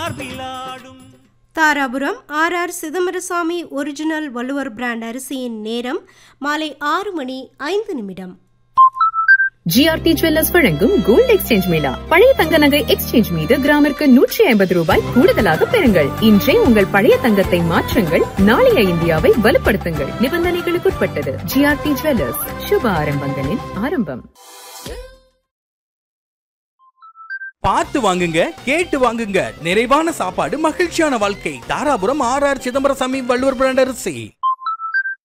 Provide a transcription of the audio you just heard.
Dharapuram R R Chidambaraswamy original Valluvar brand அரிசியின் நேரம் மாலை ஆறு மணி ஐந்து நிமிடம் ஜிஆர்டி ஜுவல்லர்ஸ் வழங்கும் கோல்டு எக்ஸ்சேஞ்ச் மேளா பழைய தங்க நகை எக்ஸ்சேஞ்ச் மீது கிராமிற்கு நூற்றி ஐம்பது ரூபாய் கூடுதலாக பெறுங்கள் இன்றே உங்கள் பழைய தங்கத்தை மாற்றுங்கள் நாளைய இந்தியாவை வலுப்படுத்துங்கள் நிபந்தனைகளுக்குட்பட்டது ஜிஆர்டி ஜுவல்லர்ஸ் சுப ஆரம்பங்களின் ஆரம்பம் பார்த்து வாங்குங்க கேட்டு வாங்குங்க நிறைவான சாப்பாடு மகிழ்ச்சியான வாழ்க்கை Dharapuram R R Chidambaraswamy Valluvar brand அரிசி